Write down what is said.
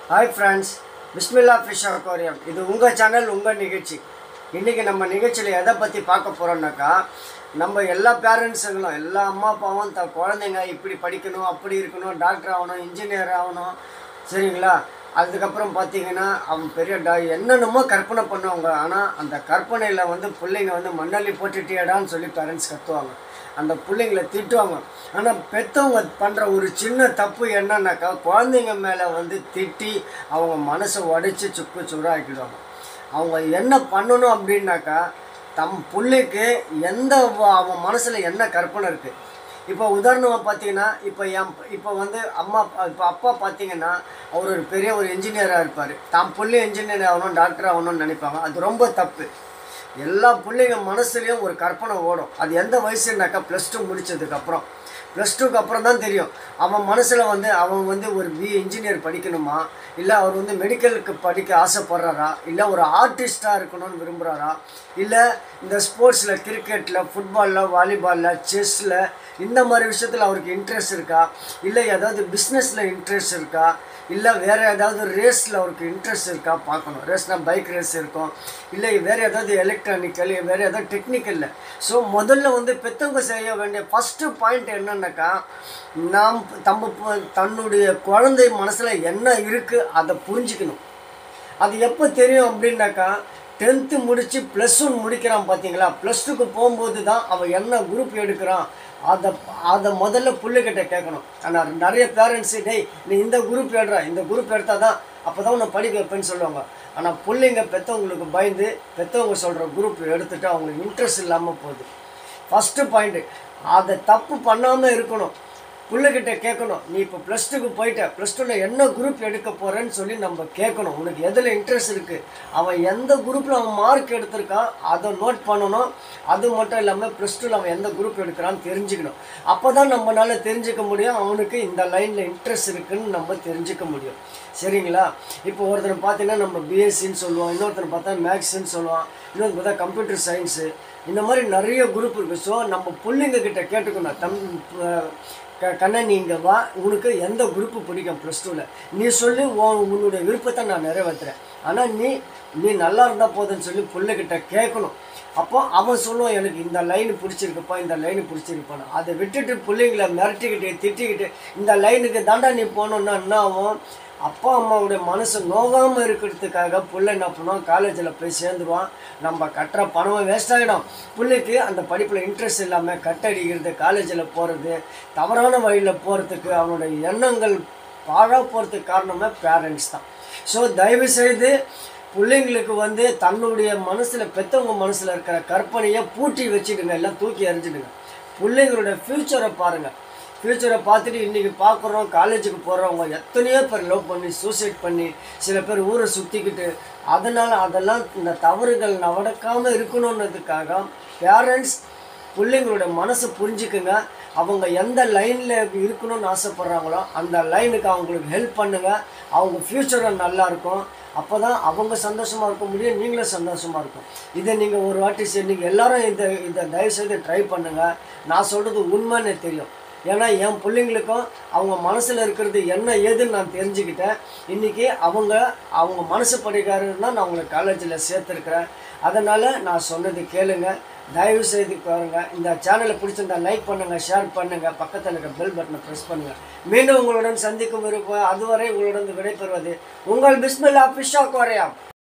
hi friends Bismillah fish aquarium இது உங்கள் channel உங்கள் நிகழ்ச்சி இன்றைக்கி நம்ம நிகழ்ச்சியில் எதை பற்றி பார்க்க போகிறோம்னாக்கா நம்ம எல்லா பேரண்ட்ஸுங்களும் எல்லா அம்மா அப்பாவும் த குழந்தைங்க இப்படி படிக்கணும் அப்படி இருக்கணும் டாக்டர் ஆகணும் இன்ஜினியர் ஆகணும் சரிங்களா அதுக்கப்புறம் பார்த்தீங்கன்னா அவன் பெரிய டா என்னென்னமோ கற்பனை பண்ணுவாங்க ஆனால் அந்த கற்பனையில் வந்து பிள்ளைங்க வந்து மண்ணள்ளி போட்டுட்டியடான்னு சொல்லி பேரண்ட்ஸ் கத்துவாங்க அந்த பிள்ளைங்கள திட்டுவாங்க ஆனால் பெற்றவங்க பண்ணுற ஒரு சின்ன தப்பு என்னன்னாக்கா குழந்தைங்க மேலே வந்து திட்டி அவங்க மனசை உடைச்சி சுக்கு சுடாக்கிடுவாங்க அவங்க என்ன பண்ணணும் அப்படின்னாக்கா தம் பிள்ளைக்கு எந்த வ- அவன் மனசில் என்ன கற்பனை இருக்குது இப்போ உதாரணமாக பார்த்தீங்கன்னா இப்போ என் இப்போ வந்து அம்மா இப்போ அப்பா பார்த்தீங்கன்னா அவர் ஒரு பெரிய ஒரு இன்ஜினியராக இருப்பார் தான் பிள்ளை இன்ஜினியர் ஆகணும் டாக்டர் ஆகணும்னு நினைப்பாங்க அது ரொம்ப தப்பு எல்லா பிள்ளைங்க மனசுலேயும் ஒரு கற்பனை ஓடும் அது எந்த வயசுனாக்கா ப்ளஸ் டூ முடிச்சதுக்கப்புறம் ப்ளஸ் டூக்கு அப்புறம் தான் தெரியும் அவன் மனசில் வந்து அவன் வந்து ஒரு பி இன்ஜினியர் படிக்கணுமா இல்லை அவர் வந்து மெடிக்கலுக்கு படிக்க ஆசைப்படுறாரா இல்லை ஒரு ஆர்டிஸ்டாக இருக்கணும்னு விரும்புகிறாரா இல்லை இந்த ஸ்போர்ட்ஸில் கிரிக்கெட்டில் ஃபுட்பாலில் வாலிபாலில் செஸ்ஸில் இந்த மாதிரி விஷயத்தில் அவருக்கு இன்ட்ரெஸ்ட் இருக்கா இல்லை ஏதாவது பிஸ்னஸில் இன்ட்ரெஸ்ட் இருக்கா இல்லை வேறு ஏதாவது ரேஸில் அவருக்கு இன்ட்ரெஸ்ட் இருக்கா பார்க்கணும் ரேஸ்னால் பைக் ரேஸ் இருக்கும் இல்லை வேறு ஏதாவது எலக்ட்ரானிக்கல் வேறு ஏதாவது டெக்னிக்கலில் ஸோ முதல்ல வந்து பெற்றவங்க செய்ய வேண்டிய ஃபஸ்ட்டு பாயிண்ட் என்னன்னாக்கா நாம் தம்ப தன்னுடைய குழந்தை மனசில் என்ன இருக்குது அதை புரிஞ்சுக்கணும் அது எப்போ தெரியும் அப்படின்னாக்கா டென்த்து முடித்து ப்ளஸ் ஒன் முடிக்கிறான் பார்த்தீங்களா ப்ளஸ் டூக்கு போகும்போது தான் அவன் என்ன குரூப் எடுக்கிறான் அதை அதை முதல்ல பிள்ளைகிட்ட கேட்கணும் ஆனால் நிறைய பேரண்ட்ஸு டேய் நீ இந்த குரூப் எடுறா இந்த குரூப் எடுத்தால் தான் அப்போ தான் உன்னை படிக்க வைப்பேன்னு சொல்லுவாங்க ஆனால் பிள்ளைங்க பெற்றவங்களுக்கு பயந்து பெற்றவங்க சொல்கிற குரூப் எடுத்துட்டு அவங்களுக்கு இன்ட்ரெஸ்ட் இல்லாமல் போகுது ஃபஸ்ட்டு பாயிண்ட்டு அதை தப்பு பண்ணாமல் இருக்கணும் பிள்ளைகிட்ட கேட்கணும் நீ இப்போ ப்ளஸ் டூக்கு போயிட்ட ப்ளஸ் டூவில் என்ன குரூப் எடுக்க போகிறேன்னு சொல்லி நம்ம கேட்கணும் உனக்கு எதில் இன்ட்ரெஸ்ட் இருக்குது அவன் எந்த குரூப்பில் அவன் மார்க் எடுத்திருக்கான் அதை நோட் பண்ணணும் அது மட்டும் இல்லாமல் ப்ளஸ் டூவில் அவன் எந்த குரூப் எடுக்கிறான்னு தெரிஞ்சுக்கணும் அப்போ தான் நம்மளால் தெரிஞ்சுக்க முடியும் அவனுக்கு இந்த லைனில் இன்ட்ரெஸ்ட் இருக்குன்னு நம்ம தெரிஞ்சுக்க முடியும் சரிங்களா இப்போ ஒருத்தர் பார்த்தீங்கன்னா நம்ம பிஎஸ்சின்னு சொல்லுவோம் இன்னொருத்தர் பார்த்தா மேக்ஸ்ன்னு சொல்லுவான் இன்னொரு பார்த்தா கம்ப்யூட்டர் சயின்ஸு இந்த மாதிரி நிறைய குரூப் இருக்குது ஸோ நம்ம பிள்ளைங்க கிட்ட கேட்டுக்கணும் தம் அஹ் க கண்ணா நீ இங்கே வா உனக்கு எந்த குரூப்பு பிடிக்கும் ப்ளஸ் டூவில் நீ சொல்லி உன் உன்னுடைய விருப்பத்தை நான் நிறைவேற்றுறேன் ஆனால் நீ நீ நல்லா இருந்தால் போதுன்னு சொல்லி பிள்ளைகிட்ட கேட்கணும் அப்போ அவன் சொல்லுவான் எனக்கு இந்த லைனு பிடிச்சிருக்குப்பா இந்த லைனு பிடிச்சிருப்பான்னு அதை விட்டுட்டு பிள்ளைங்கள மிரட்டிக்கிட்டு திட்டிக்கிட்டு இந்த லைனுக்கு தாண்டா நீ போகணுன்னா என்ன ஆகும் அப்பா அம்மாவுடைய மனசு நோகாமல் இருக்கிறதுக்காக புள்ள என்ன பண்ணுவான் காலேஜில் போய் சேர்ந்துருவான் நம்ம கட்டுற பணமும் வேஸ்ட் ஆகிடும் பிள்ளைக்கு அந்த படிப்பில் இன்ட்ரெஸ்ட் இல்லாமல் கட்டடிக்கிறது காலேஜில் போகிறது தவறான வழியில் போகிறதுக்கு அவனுடைய எண்ணங்கள் பாழாக போகிறதுக்கு காரணமே பேரண்ட்ஸ் தான் ஸோ தயவு செய்து பிள்ளைங்களுக்கு வந்து தன்னுடைய மனசில் பெற்றவங்க மனசில் இருக்கிற கற்பனையை பூட்டி வச்சுடுங்க எல்லாம் தூக்கி எறிஞ்சிடுங்க பிள்ளைங்களோட ஃப்யூச்சரை பாருங்கள் ஃப்யூச்சரை பார்த்துட்டு இன்றைக்கி பார்க்குறோம் காலேஜுக்கு போகிறவங்க எத்தனையோ பேர் லவ் பண்ணி சூசைட் பண்ணி சில பேர் ஊரை சுற்றிக்கிட்டு அதனால் அதெல்லாம் இந்த தவறுகள் நடக்காமல் இருக்கணுன்றதுக்காக பேரண்ட்ஸ் பிள்ளைங்களோட மனசை புரிஞ்சுக்குங்க அவங்க எந்த லைனில் இருக்கணும்னு ஆசைப்பட்றாங்களோ அந்த லைனுக்கு அவங்களுக்கு ஹெல்ப் பண்ணுங்கள் அவங்க ஃப்யூச்சரும் நல்லா இருக்கும் அப்போ தான் அவங்க சந்தோஷமாக இருக்க முடியும் நீங்களும் சந்தோஷமாக இருக்கும் இதை நீங்கள் ஒரு வாட்டி சரி நீங்கள் எல்லாரும் இந்த இதை தயவுசெய்து ட்ரை பண்ணுங்கள் நான் சொல்கிறது உண்மைன்னு தெரியும் ஏன்னா என் பிள்ளைங்களுக்கும் அவங்க மனசில் இருக்கிறது என்ன ஏதுன்னு நான் தெரிஞ்சுக்கிட்டேன் இன்றைக்கி அவங்க அவங்க மனசு படிக்காரன்னு தான் நான் அவங்களை காலேஜில் சேர்த்துருக்குறேன் அதனால் நான் சொன்னது கேளுங்க தயவு செய்து பாருங்க இந்த சேனலை பிடிச்சிருந்தா லைக் பண்ணுங்கள் ஷேர் பண்ணுங்கள் பக்கத்தில் இருக்க பெல் பட்டனை ப்ரெஸ் பண்ணுங்கள் மீண்டும் உங்களுடன் சந்திக்கும் விருப்பம் அதுவரை உங்களுடன் விடைபெறுவது உங்கள் பிஸ்மில்லா பிஷா கோரையா